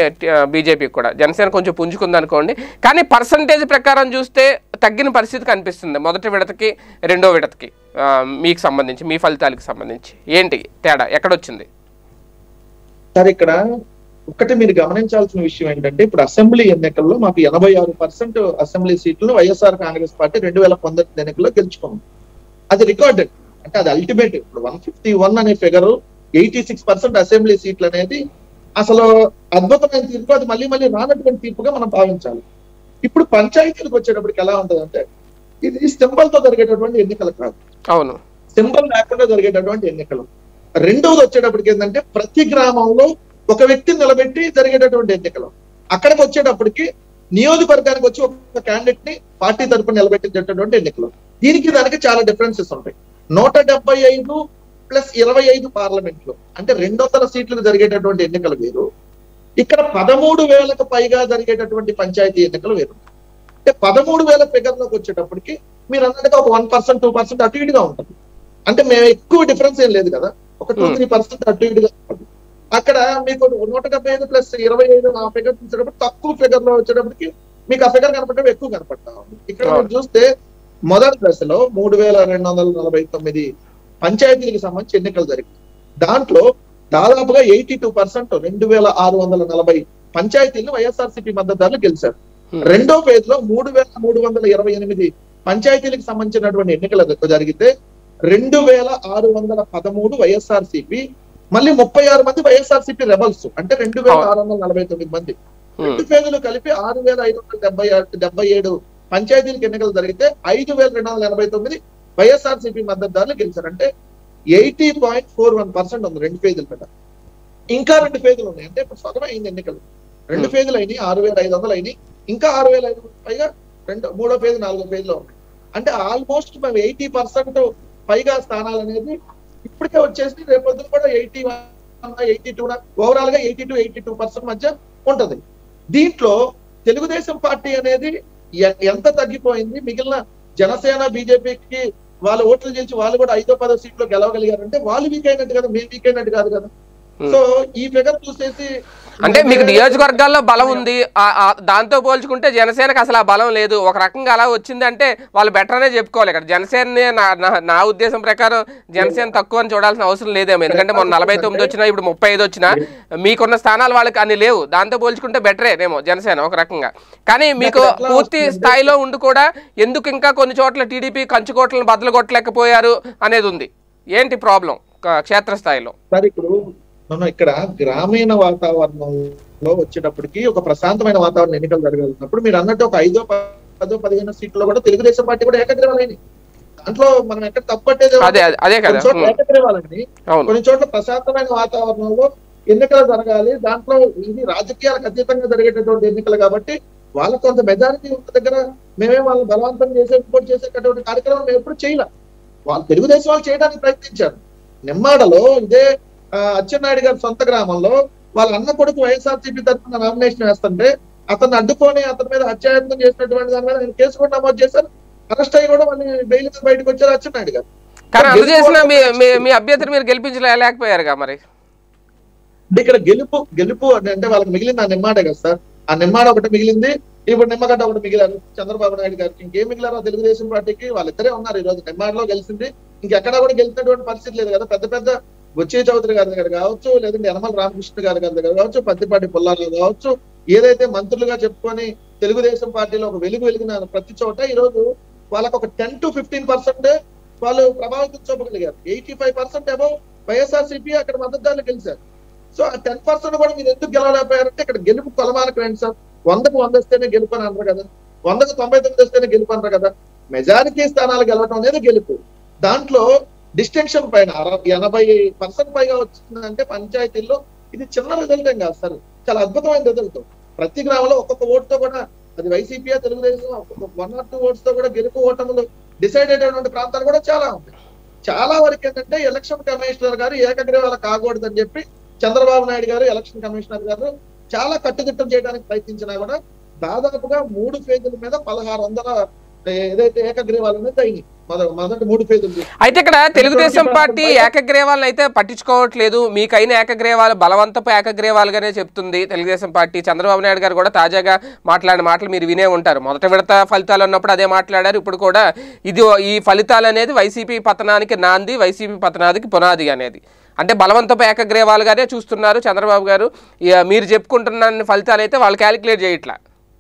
బీజేపీకి కూడా జనసేన కొంచెం పుంజుకుంది అనుకోండి కానీ పర్సంటేజ్ ప్రకారం చూస్తే తగ్గిన పరిస్థితి కనిపిస్తుంది మొదటి విడతకి రెండో విడతకి ఆ, మీకు సంబంధించి మీ ఫలితాలకు సంబంధించి ఏంటి తేడా ఎక్కడొచ్చింది సార్ ఇక్కడ ఒకటి మీరు గమనించాల్సిన విషయం ఏంటంటే ఇప్పుడు అసెంబ్లీ ఎన్నికల్లో మాకు ఎనభై ఆరు పర్సెంట్ అసెంబ్లీ సీట్లు వైఎస్ఆర్ కాంగ్రెస్ పార్టీ రెండు వేల పంతొమ్మిది ఎన్నికల్లో గెలుచుకుంది అది రికార్డెడ్ అంటే అది అల్టిమేట్ ఇప్పుడు వన్ ఫిఫ్టీ వన్ అనే figure eighty six percent assembly సీట్లు అనేది అసలు అద్భుతమైన తీర్పు అది మళ్ళీ మళ్ళీ రానటువంటి తీర్పుగా మనం భావించాలి ఇప్పుడు పంచాయతీలకు వచ్చేటప్పటికి ఎలా ఉంటుందంటే ఇది సింబల్ తో జరిగేటటువంటి ఎన్నికలు కాదు అవును సింబల్ లేకుండా జరిగేటటువంటి ఎన్నికలు రెండవది వచ్చేటప్పటికి ఏంటంటే ప్రతి గ్రామంలో ఒక వ్యక్తిని నిలబెట్టి జరిగేటటువంటి ఎన్నికలు అక్కడికి వచ్చేటప్పటికి నియోజకవర్గానికి వచ్చి ఒక క్యాండిడేట్ ని పార్టీ తరపున నిలబెట్టేటటువంటి ఎన్నికలు దీనికి దానికి చాలా డిఫరెన్సెస్ ఉంటాయి నూట డెబ్బై ఐదు ప్లస్ ఇరవై ఐదు పార్లమెంట్లు అంటే రెండు వందల సీట్లు జరిగేటటువంటి ఎన్నికలు వేరు ఇక్కడ పదమూడు వేలకు పైగా జరిగేటటువంటి పంచాయతీ ఎన్నికలు వేరు అంటే పదమూడు వేల ఫిగర్లోకి వచ్చేటప్పటికి మీరు అన్నట్టుగా ఒక వన్ పర్సెంట్ టూ పర్సెంట్ అటు ఇటుగా ఉంటుంది అంటే మేము ఎక్కువ డిఫరెన్స్ ఏం లేదు కదా ఒక టూ Hmm. త్రీ పర్సెంట్ అటు ఇటుగా ఉంటుంది అక్కడ మీకు నూట డెబ్బై ఐదు ప్లస్ ఇరవై ఐదు ఆ ఫిగర్ చూసేటప్పుడు తక్కువ ఫిగర్ లో వచ్చేటప్పటికి మీకు ఆ ఫిగర్ కనపడడం ఎక్కువ కనపడతా ఉంది ఇక్కడ మీరు చూస్తే మొదటి దశలో మూడు వేల రెండు వందల నలభై తొమ్మిది పంచాయతీలకు సంబంధించి ఎన్నికలు జరిగింది దాంట్లో దాదాపుగా ఎయిటీ టూ పర్సెంట్ రెండు వేల ఆరు వందల నలభై పంచాయతీలు వైఎస్ఆర్సీపీ మద్దతుదారులు గెలిచారు Hmm. రెండో ఫేజ్ లో మూడు వేల మూడు వందల ఇరవై ఎనిమిది పంచాయతీలకు సంబంధించినటువంటి ఎన్నికలు జరిగితే రెండు వేల ఆరు వందల పదమూడు వైఎస్ఆర్సీపీ మళ్ళీ ముప్పై ఆరు మంది వైఎస్ఆర్సీపీ రెబల్స్ అంటే రెండు వేల ఆరు వందల నలభై తొమ్మిది మంది ఉమ్, రెండు ఫేజులు కలిపి ఆరు వేల ఐదు వందల డెబ్బై ఆరు- డెబ్బై ఏడు పంచాయతీలకు ఎన్నికలు జరిగితే ఐదు వేల రెండు వందల ఎనభై తొమ్మిది వైఎస్ఆర్సీపీ మద్దతుదారులు గెలిచారు అంటే eighty point four one percent ఉంది రెండు ఫేజుల మీద ఇంకా రెండు ఫేజులు ఉన్నాయి అంటే ఇప్పుడు సగం అయింది ఎన్నికలు రెండు Hmm. ఫేజులు అయినాయి ఆరు వేల ఐదు వందలు అయినాయి ఇంకా ఆరు వేల ఐదు వందలు పైగా రెండు మూడో ఫేజ్ నాలుగో ఫేజ్ లో ఉన్నాయి అంటే ఆల్మోస్ట్ మేము ఎయిటీ పర్సెంట్ పైగా స్థానాలు అనేది ఇప్పటికే వచ్చేసి రేపొద్దున కూడా eighty one eighty two overall గా eighty to eighty two percent మధ్య ఉంటది దీంట్లో తెలుగుదేశం పార్టీ అనేది ఎ- ఎంత తగ్గిపోయింది మిగిలిన జనసేన బీజేపీకి వాళ్ళు ఓట్లు చేసి వాళ్ళు కూడా ఐదో పదో సీట్లో గెలవగలిగారంటే వాళ్ళు వీక్ అయినట్టు కదా మేము వీక్ అయినట్టు కాదు కదా సో ఈ ఫిగర్ చూసేసి అంటే మీకు నియోజకవర్గాల్లో బలం ఉంది ఆ- ఆ దాంతో పోల్చుకుంటే జనసేనకు అసలు ఆ బలం లేదు ఒక రకంగా అలా వచ్చిందంటే వాళ్ళు బెటర్ అనే చెప్పుకోవాలి ఇక్కడ జనసేన నా నా- నా ఉద్దేశం ప్రకారం జనసేన తక్కువ అని చూడాల్సిన అవసరం లేదేమో ఎందుకంటే మొన్న నలభై తొమ్మిది వచ్చినా ఇప్పుడు ముప్పై ఐదు వచ్చినా మీకున్న స్థానాలు వాళ్ళకి అన్ని లేవు దాంతో పోల్చుకుంటే బెటరేనేమో జనసేన ఒక రకంగా కానీ మీకు ఎట్లా పూర్తి వస్తుందంటే- స్థాయిలో ఉండి కూడా ఎందుకు ఇంకా కొన్ని చోట్ల టీడీపీ కంచుకోట్లను బద్దలు కొట్టలేకపోయారు అనేది ఉంది ఏంటి ప్రాబ్లం క్షేత్రస్థాయిలో సార్ ఇప్పుడు మనం ఇక్కడ గ్రామీణ వాతావరణంలో వచ్చేటప్పటికి ఒక ప్రశాంతమైన వాతావరణ ఎన్నికలు జరగలిగినప్పుడు మీరు అన్నట్టు ఒక ఐదో పదో పదిహేను సీట్లో కూడా తెలుగుదేశం పార్టీ కూడా ఏకగ్రీవాలైంది దాంట్లో మనం ఎక్కడ తప్పట్టేది అదే అదే- అదే కదా కొన్ని చోట్ల ఉమ్, ఏకగ్రీవాలండి అవును కొన్ని చోట్ల ప్రశాంతమైన వాతావరణంలో ఎన్నికలు జరగాలి దాంట్లో ఇది రాజకీయాలకు అతీతంగా జరిగేటటువంటి ఎన్నికలు కాబట్టి వాళ్ళకు కొంత మెజారిటీ ఉన్న దగ్గర మేమే వాళ్ళని బలవంతం చేసే ఇంపోర్ట్ చేసేటటువంటి కార్యక్రమం మేము ఎప్పుడు చేయలే వాళ్ళు తెలుగుదేశం వాళ్ళు చేయడానికి ప్రయత్నించారు నిమ్మాడలో ఇదే ఆ, అచ్చెన్నాయుడు గారి సొంత గ్రామంలో వాళ్ళ అన్న కొడుకు వైఎస్ఆర్సీపీ తరఫున నామినేషన్ వేస్తుంటే అతన్ని అడ్డుకొని అతని మీద హత్యాయత్నం చేసినటువంటి దాని మీద ఆయన కేసు కూడా నమోదు చేశారు అరెస్ట్ అయ్యి కూడా మళ్ళీ బెయిల్ మీద బయటకు వచ్చారు అచ్చెన్నాయుడు గారు కానీ అందు చేసిన మీ మీ- మీ అభ్యర్థిని మీరు గెలిపించలేకపోయారుగా మరి అంటే ఇక్కడ గెలుపు గెలుపు అంటే అంటే వాళ్ళకి మిగిలింది ఆ నిమ్మాడే కదా సార్ ఆ నిమ్మాడ ఒకటి మిగిలింది ఇప్పుడు నిమ్మగడ్డ ఒకటి మిగిలారు చంద్రబాబు నాయుడు గారికి ఇంకేం మిగిలారో తెలుగుదేశం పార్టీకి వాళ్ళిద్దరే ఉన్నారు ఈ రోజు నిమ్మాడలో గెలిచింది ఇంకెక్కడా కూడా గెలిచినటువంటి పరిస్థితి లేదు కదా పెద్ద పెద్ద బొచ్చే చౌదరి గారి దగ్గర కావచ్చు లేదంటే యనమల రామకృష్ణ గారి గారి దగ్గర కావచ్చు పత్తిపాటి పుల్లారావు కావచ్చు ఏదైతే మంత్రులుగా చెప్పుకొని తెలుగుదేశం పార్టీలో ఒక వెలుగు వెలిగిన ప్రతి చోట ఈ రోజు వాళ్ళకి ఒక టెన్ టు ఫిఫ్టీన్ పర్సెంట్ వాళ్ళు ప్రభావితం చూపగలిగారు eighty five percent above YSRCP అక్కడ మద్దతుదారులు గెలిచారు సో ఆ టెన్ పర్సెంట్ కూడా మీరు ఎందుకు గెలవలేకపోయారంటే ఇక్కడ గెలుపు కొలమానకు రండి సార్ వందకు వంద వస్తేనే గెలుపు అని అన్నారు కదా వందకు తొంభై తొమ్మిది వస్తేనే గెలుపు అన్నారు కదా మెజారిటీ స్థానాలు గెలవడం అనేది గెలుపు దాంట్లో డిస్టింక్షన్ పైన అర- ఎనభై పర్సెంట్ పైగా వచ్చిందంటే పంచాయతీల్లో ఇది చిన్న రిజల్ట్ ఏం కాదు సార్ చాలా అద్భుతమైన రిజల్ట్ ప్రతి గ్రామంలో ఒక్కొక్క ఓటుతో కూడా అది YCP Telugu Desam one or two votes తో కూడా గెలుపు ఓటములు డిసైడ్ అయ్యేటువంటి ప్రాంతాలు కూడా చాలా ఉన్నాయి చాలా వరకు ఏంటంటే ఎలక్షన్ కమిషనర్ గారు ఏకగ్రీవాల కాకూడదని చెప్పి చంద్రబాబు నాయుడు గారు ఎలక్షన్ కమిషనర్ గారు చాలా కట్టుదిట్టం చేయడానికి ప్రయత్నించినా కూడా దాదాపుగా మూడు ఫేజీల మీద పదహారు వందల ఏదైతే ఏకగ్రీవాలు అనేది అయినాయి మొద- మొదటి మూడు ఫేజులు అయితే ఇక్కడ తెలుగుదేశం పార్టీ ఏకగ్రీవాలను అయితే పట్టించుకోవట్లేదు మీకైన ఏకగ్రీవాలు బలవంతపు ఏకగ్రీవాలుగానే చెప్తుంది తెలుగుదేశం పార్టీ చంద్రబాబు నాయుడు గారు కూడా తాజాగా మాట్లాడిన మాటలు మీరు వినే ఉంటారు మొదటి విడత ఫలితాలు ఉన్నప్పుడు అదే మాట్లాడారు ఇప్పుడు కూడా ఇది ఈ ఫలితాలు అనేది వైసీపీ పతనానికి నాంది వైసీపీ పతనానికి పునాది అనేది అంటే బలవంతపు ఏకగ్రీవాలుగానే చూస్తున్నారు చంద్రబాబు గారు ఇక మీరు చెప్పుకుంటున్న ఫలితాలు అయితే వాళ్ళు క్యాలిక్యులేట్ చేయట్లా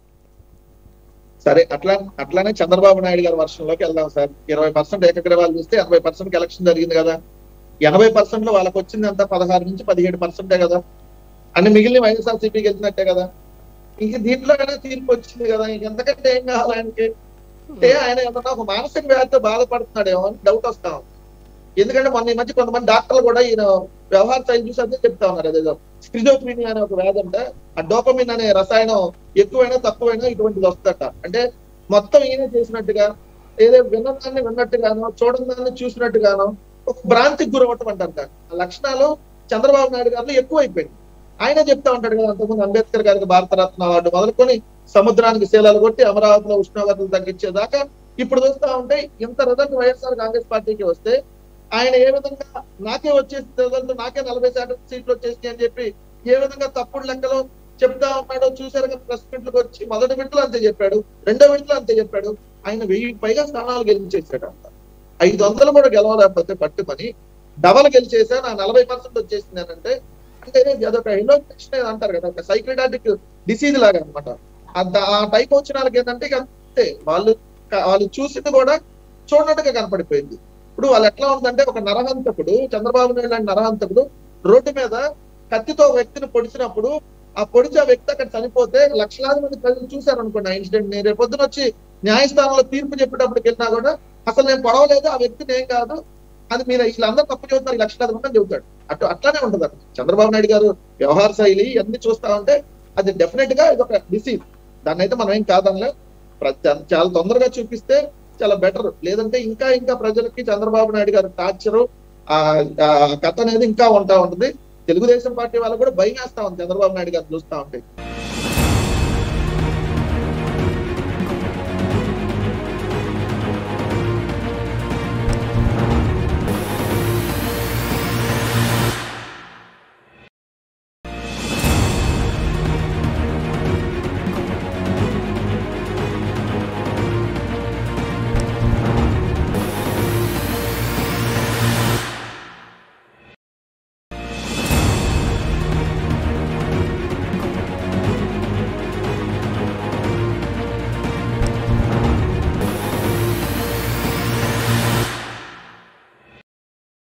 సరే అట్లా అట్లానే చంద్రబాబు నాయుడు గారి వర్షంలోకి వెళ్దాం సార్ ఇరవై పర్సెంట్ ఏకగ్రీవాలు చూస్తే ఎనభై పర్సెంట్ ఎలక్షన్ జరిగింది కదా ఎనభై పర్సెంట్ లో వాళ్ళకి వచ్చింది అంతా పదహారు నుంచి పదిహేడు పర్సెంటే కదా అన్ని మిగిలిన వైఎస్ఆర్సీపీకి వెళ్తున్నట్టే కదా ఇంక దీంట్లోనే తీర్పు వచ్చింది కదా ఇంక ఎంతకంటే ఏం కావాలి ఆయనకి అంటే ఆయన ఏమన్నా ఒక మానసిక వ్యాధితో బాధపడుతున్నాడేమో అని డౌట్ వస్తా ఉంది. ఎందుకంటే మొన్న ఈ మధ్య కొంతమంది డాక్టర్లు కూడా ఈయన వ్యవహార శైలి చూసి అదే చెప్తా ఉన్నారు అదేదో స్క్రిజోఫ్రీనియా అనే ఒక వ్యాధి అంటే ఆ డోపమిన్ అనే రసాయనం ఎక్కువైనా తక్కువైనా ఇటువంటిది వస్తుందట అంటే మొత్తం ఈయన చేసినట్టుగా ఏదో విన్నదాన్ని విన్నట్టుగానో చూడదాన్ని చూసినట్టుగానో ఒక భ్రాంతికి గురవటం అంటారు ఆ లక్షణాలు చంద్రబాబు నాయుడు గారిలో ఎక్కువైపోయింది ఆయన చెప్తా ఉంటాడు కదా అంతకుముందు అంబేద్కర్ గారికి భారతరత్న అవార్డు మొదలుకొని సముద్రానికి శీలాలు కొట్టి అమరావతిలో ఉష్ణోగ్రతలు తగ్గించేదాకా ఇప్పుడు చూస్తా ఉంటే ఇంత రిజల్ట్ వైఎస్ఆర్ కాంగ్రెస్ పార్టీకి వస్తే ఆయన ఏ విధంగా నాకే వచ్చేసి రిజల్ట్ నాకే నలభై శాతం సీట్లు వచ్చేసి అని చెప్పి ఏ విధంగా తప్పుడు లెక్కలు చెప్తా ఉన్నాడో చూసారు కదా ప్రెస్ మీట్లకు వచ్చి మొదటి విడతలో అంతే చెప్పాడు రెండో విడతలో అంతే చెప్పాడు ఆయన వెయ్యి పైగా స్థానాలు గెలిచేసాడు అంత ఐదు వందలు కూడా గెలవలేకపోతే పట్టుకొని డబల్ గెలిచేసా నా నలభై పర్సెంట్ వచ్చేసింది అని అంటే అంటే అదొక ఎలోకేషన్ అంటారు కదా ఒక సైక్రడాటిక్ డిసీజ్ లాగా అనమాట ఆ టైప్ వచ్చిన వాళ్ళకి ఏంటంటే ఇక అంతే వాళ్ళు క- వాళ్ళు చూసింది కూడా చూడనట్టుగా కనపడిపోయింది ఇప్పుడు వాళ్ళు ఎట్లా ఉందంటే ఒక నరహంతకుడు చంద్రబాబు నాయుడు లాంటి నరహంతకుడు రోడ్డు మీద కత్తితో ఒక వ్యక్తిని పొడిచినప్పుడు ఆ పొడిచి ఆ వ్యక్తి అక్కడ చనిపోతే లక్షలాది మంది ప్రజలు చూశారు అనుకోండి ఆ ఇన్సిడెంట్ ని రేపు పొద్దున వచ్చి న్యాయస్థానంలో తీర్పు చెప్పేటప్పటికి వెళ్ళినా కూడా అసలు నేను పొడవలేదు ఆ వ్యక్తిని ఏం కాదు అది మీరు వీళ్ళందరూ తప్పు చెబుతారు ఈ లక్షలాది మంది అని చెబుతాడు అటు అట్లానే ఉంటది అక్కడ చంద్రబాబు నాయుడు గారు వ్యవహార శైలి అన్ని చూస్తా ఉంటే అది డెఫినెట్ గా ఇది ఒక డిసీజ్ దాన్ని అయితే మనం ఏం కాదనలే ప్ర- చాలా తొందరగా చూపిస్తే చాలా బెటర్ లేదంటే ఇంకా ఇంకా ప్రజలకి చంద్రబాబు నాయుడు గారి టార్చరు ఆ ఆ కథ అనేది ఇంకా ఉంటా ఉంటుంది తెలుగుదేశం పార్టీ వాళ్ళు కూడా భయం వేస్తా ఉంది చంద్రబాబు నాయుడు గారు చూస్తా ఉంటే